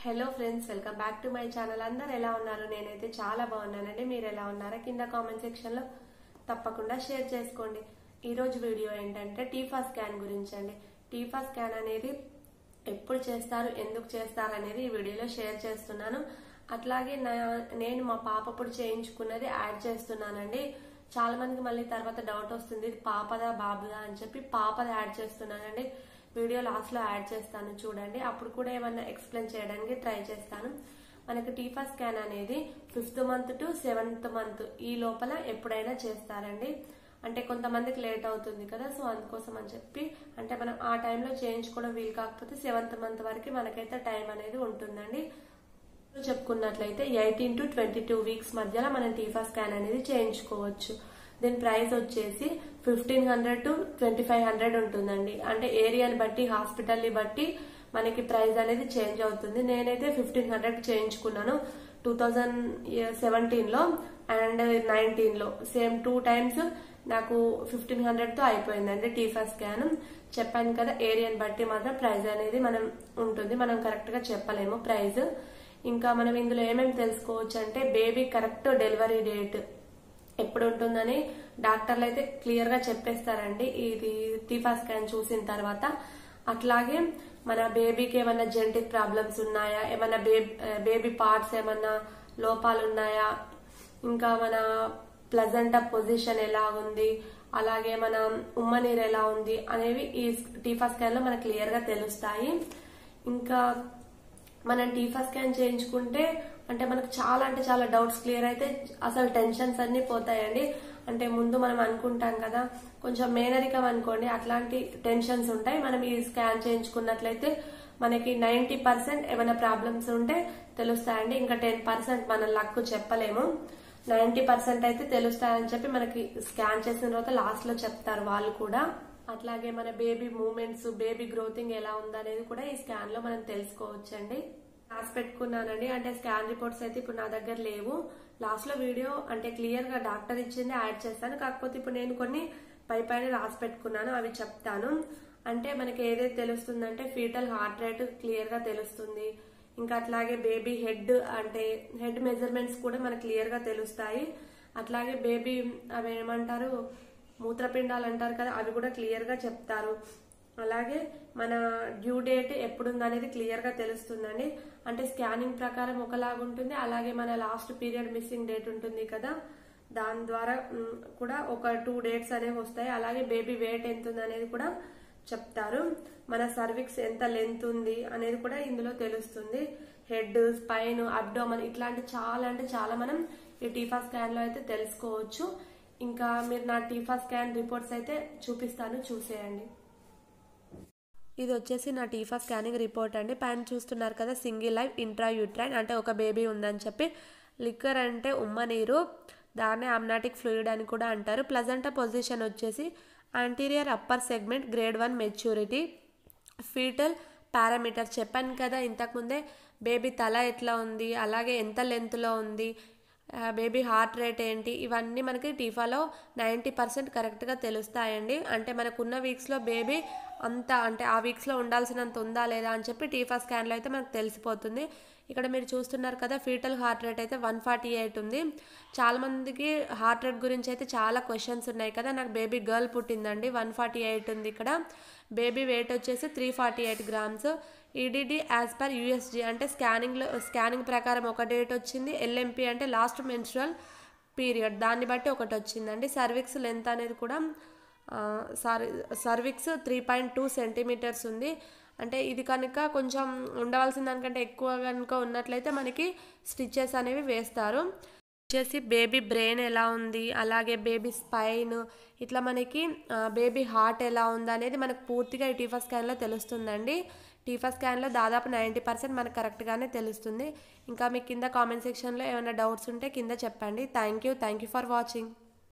hello friends welcome back to my channel అందరు ఎలా ఉన్నారు నేనైతే చాలా బాగున్నానండి మీరు ఎలా ఉన్నారా కింద కామెంట్ సెక్షన్ లో తప్పకుండా షేర్ చేసుకోండి ఈ రోజు వీడియో ఏంటంటే టీఫా స్కాన్ గురించి అండి టీఫా స్కాన్ అనేది ఎప్పుడు చేస్తారు ఎందుకు చేస్తారు అనేది ఈ వీడియోలో షేర్ చేస్తున్నాను అట్లాగే నా- నేను మా పాప అప్పుడు చేయించుకున్నది యాడ్ చేస్తున్నానండి చాలా మందికి మళ్ళీ తర్వాత డౌట్ వస్తుంది ఇది పాపదా బాబుదా అని చెప్పి పాపది యాడ్ చేస్తున్నానండి వీడియో లాస్ట్ లో యాడ్ చేస్తాను చూడండి అప్పుడు కూడా ఏమన్నా ఎక్స్ప్లెయిన్ చేయడానికి ట్రై చేస్తాను మనకి టీఫా స్కాన్ అనేది fifth month to seventh month ఈ లోపల ఎప్పుడైనా చేస్తారండి అంటే కొంతమందికి లేట్ అవుతుంది కదా సో అందుకోసం అని చెప్పి అంటే మనం ఆ టైంలో చేయించుకోవడం వీలు కాకపోతే సెవెంత్ మంత్ వరకు మనకైతే టైం అనేది ఉంటుందండి చెప్పుకున్నట్లయితే eighteen to twenty two weeks మధ్యలో మనం టీఫా స్కాన్ అనేది చేయించుకోవచ్చు దీని ప్రైస్ వచ్చేసి fifteen hundred to twenty five hundred ఉంటుందండి అంటే ఏరియాని బట్టి హాస్పిటల్ని బట్టి మనకి ప్రైస్ అనేది చేంజ్ అవుతుంది నేనైతే ఫిఫ్టీన్ హండ్రెడ్ చేయించుకున్నాను టూ థౌజండ్ సెవెంటీన్ లో అండ్ నైన్టీన్ లో సేమ్ టూ టైమ్స్ నాకు ఫిఫ్టీన్ హండ్రెడ్ తో అయిపోయిందండి టీఫా స్కాన్ చెప్పాను కదా ఏరియాని బట్టి మాత్రం ప్రైస్ అనేది మనం ఉంటుంది మనం కరెక్ట్ గా చెప్పలేము ప్రైస్ ఇంకా మనం ఇందులో ఏమేమి తెలుసుకోవచ్చు అంటే బేబీ కరెక్ట్ డెలివరీ డేట్ ఎప్పుడు ఉంటుందని డాక్టర్లు అయితే క్లియర్ గా చెప్పేస్తారండి ఇది టీఫా స్కాన్ చూసిన తర్వాత అట్లాగే మన బేబీకి ఏమైనా జెనటిక్ ప్రాబ్లమ్స్ ఉన్నాయా ఏమైనా బేబీ పార్ట్స్ ఏమైనా లోపాలు ఉన్నాయా ఇంకా మన ప్లజెంట్ పొజిషన్ ఎలా ఉంది అలాగే మన ఉమ్మనీరు ఎలా ఉంది అనేవి ఈ టీఫా స్కాన్ లో మనకు క్లియర్ గా తెలుస్తాయి ఇంకా మనం టీఫా స్కాన్ చేయించుకుంటే అంటే మనకు చాలా అంటే చాలా డౌట్స్ క్లియర్ అయితే అసలు టెన్షన్స్ అన్ని పోతాయండి అంటే ముందు మనం అనుకుంటాం కదా కొంచెం మేనరికం అనుకోండి అట్లాంటి టెన్షన్స్ ఉంటాయి మనం ఈ స్కాన్ చేయించుకున్నట్లయితే మనకి నైన్టీ పర్సెంట్ ఏమైనా ప్రాబ్లమ్స్ ఉంటే తెలుస్తాయండి ఇంకా టెన్ పర్సెంట్ మన లక్ చెప్పలేము నైన్టీ పర్సెంట్ అయితే తెలుస్తాయని చెప్పి మనకి స్కాన్ చేసిన తర్వాత లాస్ట్ లో చెప్తారు వాళ్ళు కూడా అట్లాగే మన బేబీ మూమెంట్స్ బేబీ గ్రోతింగ్ ఎలా ఉందనేది కూడా ఈ స్కాన్ లో మనం తెలుసుకోవచ్చండి రాసి పెట్టుకున్నానండి అంటే స్కాన్ రిపోర్ట్స్ అయితే ఇప్పుడు నా దగ్గర లేవు లాస్ట్ లో వీడియో అంటే క్లియర్ గా డాక్టర్ ఇచ్చింది యాడ్ చేస్తాను కాకపోతే ఇప్పుడు నేను కొన్ని పై పైన రాసి పెట్టుకున్నాను అవి చెప్తాను అంటే మనకి ఏదైతే తెలుస్తుందంటే ఫీటల్ హార్ట్ రేట్ క్లియర్ గా తెలుస్తుంది ఇంకా అట్లాగే బేబీ హెడ్ అంటే హెడ్ మెజర్మెంట్స్ కూడా మనకు క్లియర్ గా తెలుస్తాయి అట్లాగే బేబీ అవి ఏమంటారు మూత్రపిండాలు అంటారు కదా అవి కూడా క్లియర్ గా చెప్తారు అలాగే మన డ్యూ డేట్ ఎప్పుడుంది అనేది క్లియర్ గా తెలుస్తుందండి అంటే స్కానింగ్ ప్రకారం ఒకలాగా ఉంటుంది అలాగే మన లాస్ట్ పీరియడ్ మిస్సింగ్ డేట్ ఉంటుంది కదా దాని ద్వారా మ్, కూడా ఒక టూ డేట్స్ అనేవి వస్తాయి అలాగే బేబీ వెయిట్ ఎంత ఉంది అనేది కూడా చెప్తారు మన సర్విక్స్ ఎంత లెంత్ ఉంది అనేది కూడా ఇందులో తెలుస్తుంది హెడ్ స్పైన్ అబ్డోమన్ ఇట్లాంటి చాలా అంటే చాలా మనం ఈ టీఫా స్కాన్ లో అయితే తెలుసుకోవచ్చు ఇంకా మీరు నా టీఫా స్కాన్ రిపోర్ట్స్ అయితే చూపిస్తాను చూసేయండి ఇది వచ్చేసి నా టీఫా స్కానింగ్ రిపోర్ట్ అండి పైన చూస్తున్నారు కదా సింగిల్ లైఫ్ ఇంట్రా యూట్రైన్ అంటే ఒక బేబీ ఉందని చెప్పి లిక్కర్ అంటే ఉమ్మ నీరు దాన్నే అమ్నాటిక్ ఫ్లూయిడ్ అని కూడా అంటారు ప్లజంట పొజిషన్ వచ్చేసి anterior upper segment grade one maturity fetal parameter చెప్పాను కదా ఇంతకుముందే బేబీ తల ఎట్లా ఉంది అలాగే ఎంత లెంత్లో ఉంది ఆ, బేబీ హార్ట్ రేట్ ఏంటి ఇవన్నీ మనకి టీఫాలో నైంటీ పర్సెంట్ కరెక్ట్గా తెలుస్తాయండి అంటే మనకున్న వీక్స్లో బేబీ అంత అంటే ఆ వీక్స్లో ఉండాల్సినంత ఉందా లేదా అని చెప్పి టీఫా స్కాన్లో అయితే మనకు తెలిసిపోతుంది ఇక్కడ మీరు చూస్తున్నారు కదా ఫీటల్ హార్ట్ రేట్ అయితే వన్ ఫార్టీ ఎయిట్ ఉంది చాలామందికి హార్ట్ రేట్ గురించి అయితే చాలా క్వశ్చన్స్ ఉన్నాయి కదా నాకు బేబీ గర్ల్ పుట్టిందండి వన్ ఫార్టీ ఎయిట్ ఉంది ఇక్కడ బేబీ వెయిట్ వచ్చేసి three forty eight grams EDD as per USG అంటే స్కానింగ్లో స్కానింగ్ ప్రకారం ఒక డేట్ వచ్చింది ఎల్ఎంపీ అంటే లాస్ట్ మెన్స్ట్రల్ పీరియడ్ దాన్ని బట్టి ఒకటి వచ్చిందండి సర్విక్స్ లెంత్ అనేది కూడా cervix three point two centimetres ఉంది అంటే ఇది కనుక కొంచెం ఉండవలసిన దానికంటే ఎక్కువ కనుక ఉన్నట్లయితే మనకి స్టిచెస్ అనేవి వేస్తారు వచ్చేసి బేబీ బ్రెయిన్ ఎలా ఉంది అలాగే బేబీ స్పైన్ ఇట్లా మనకి బేబీ హార్ట్ ఎలా ఉంది అనేది మనకు పూర్తిగా ఈ టీఫా స్కాన్లో తెలుస్తుందండి టీఫా స్కాన్లో దాదాపు నైంటీ పర్సెంట్ మనకు కరెక్ట్గానే తెలుస్తుంది ఇంకా మీకు కింద కామెంట్ సెక్షన్లో ఏమైనా డౌట్స్ ఉంటే కింద చెప్పండి thank you thank you for watching